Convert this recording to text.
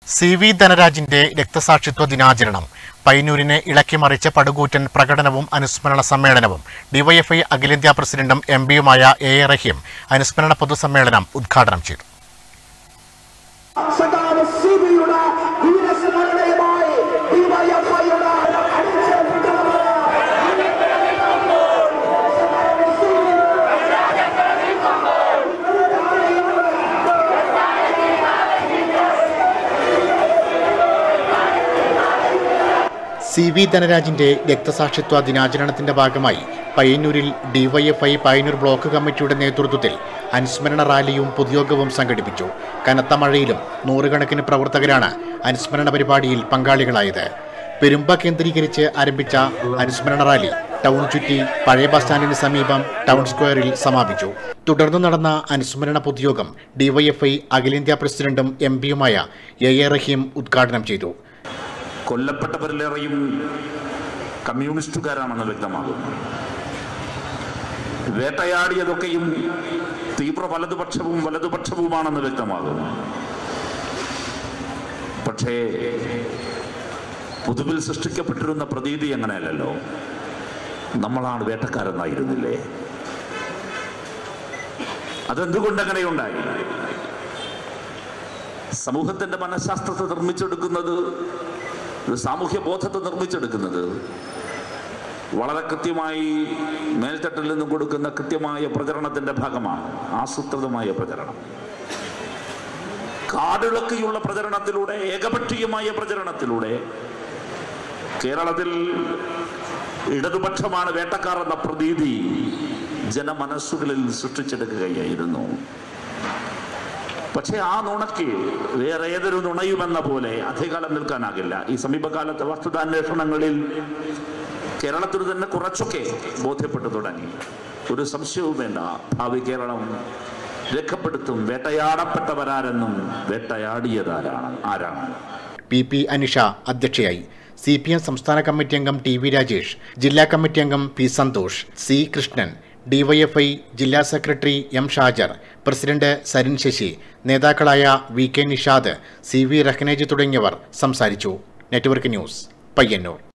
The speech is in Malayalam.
സി വി ധനരാജിന്റെ രക്തസാക്ഷിത്വ ദിനാചരണം പയ്യന്നൂരിനെ ഇളക്കിമറിച്ച പടുകൂറ്റൻ പ്രകടനവും അനുസ്മരണ സമ്മേളനവും ഡിവൈഎഫ്ഐ അഖിലേന്ത്യാ പ്രസിഡന്റും എം പിയുമായ എ എ റഹീം അനുസ്മരണ പൊതുസമ്മേളനം ഉദ്ഘാടനം ചെയ്തു സഖാവ് സിബിയുടെ വീരസ്മരണയുമായി ഡിവൈഎഫ്ഐയുടെ അടിച്ചേൽപ്പിക്കുന്നവർ സി വി ധനരാജിന്റെ രക്തസാക്ഷിത്വ ദിനാചരണത്തിന്റെ ഭാഗമായി പയ്യന്നൂരിൽ ഡിവൈഎഫ്ഐ പയ്യന്നൂർ ബ്ലോക്ക് കമ്മിറ്റിയുടെ നേതൃത്വത്തിൽ അനുസ്മരണ റാലിയും പൊതുയോഗവും സംഘടിപ്പിച്ചു കനത്ത മഴയിലും നൂറുകണക്കിന് പ്രവർത്തകരാണ് അനുസ്മരണ പരിപാടിയിൽ പങ്കാളികളായത് പെരുമ്പ കേന്ദ്രീകരിച്ച് ആരംഭിച്ച അനുസ്മരണ റാലി ടൗൺ ചുറ്റി പഴയ ബസ് സ്റ്റാൻഡിന് സമീപം ടൗൺ സ്ക്വയറിൽ സമാപിച്ചു തുടർന്ന് നടന്ന അനുസ്മരണ പൊതുയോഗം ഡിവൈഎഫ്ഐ അഖിലേന്ത്യാ പ്രസിഡന്റും എം പിയുമായ എ എ റഹീം ഉദ്ഘാടനം ചെയ്തു കൊല്ലപ്പെട്ടവരിലേറെയും കമ്മ്യൂണിസ്റ്റുകാരാണെന്ന് വ്യക്തമാകും വേട്ടയാടിയതൊക്കെയും തീവ്ര വലതുപക്ഷവും വലതുപക്ഷവുമാണെന്ന് വ്യക്തമാകും പക്ഷേ പൊതുവിൽ സൃഷ്ടിക്കപ്പെട്ടിരുന്ന പ്രതീതി അങ്ങനെയല്ലല്ലോ നമ്മളാണ് വേട്ടക്കാരെന്നായിരുന്നില്ലേ അതെന്തുകൊണ്ട് അങ്ങനെയുണ്ടായി സമൂഹത്തിന്റെ മനഃശാസ്ത്രത്തെ നിർമ്മിച്ചെടുക്കുന്നത് ഒരു സാമൂഹ്യ ബോധത്തെ നിർമ്മിച്ചെടുക്കുന്നത് വളരെ കൃത്യമായി മേൽത്തട്ടിൽ നിന്നും കൊടുക്കുന്ന കൃത്യമായ പ്രചരണത്തിന്റെ ഭാഗമാണ് ആസൂത്രിതമായ പ്രചരണം കാടിളക്കിയുള്ള പ്രചരണത്തിലൂടെ ഏകപക്ഷീയമായ പ്രചരണത്തിലൂടെ കേരളത്തിൽ ഇടതുപക്ഷമാണ് വേട്ടക്കാർ എന്ന പ്രതീതി ജനമനസ്സുകളിൽ സൃഷ്ടിച്ചെടുക്കുകയായിരുന്നു പക്ഷേ ആ നുണയ്ക്ക് വേറെ ഏതൊരു നുണയുമെന്ന പോലെ അധികകാലം നിൽക്കാനാകില്ല ഈ സമീപകാലത്തെ വസ്തുതാന്വേഷണങ്ങളിൽ കേരളത്തിൽ തന്നെ കുറച്ചൊക്കെ ബോധ്യപ്പെട്ടു തുടങ്ങി ഒരു സംശയവും വേണ്ട ഭാവി കേരളം രേഖപ്പെടുത്തും വേട്ടയാടപ്പെട്ടവരാരെന്നും വേട്ടയാടിയതാരാണ് ആരാണ് പി പി അനിഷ അധ്യക്ഷയായി സി പി എം സംസ്ഥാന കമ്മിറ്റി അംഗം ടി വി രാജേഷ് ജില്ലാ കമ്മിറ്റി അംഗം P Santhosh C Krishnan DYFI ജില്ലാ secretary M Shajar president Sarin Sasi നേതാക്കളായ V K Nishad C V Rahnej തുടങ്ങിയവർ സംസാരിച്ചു നെറ്റ്വർക്ക് ന്യൂസ് പയ്യന്നൂർ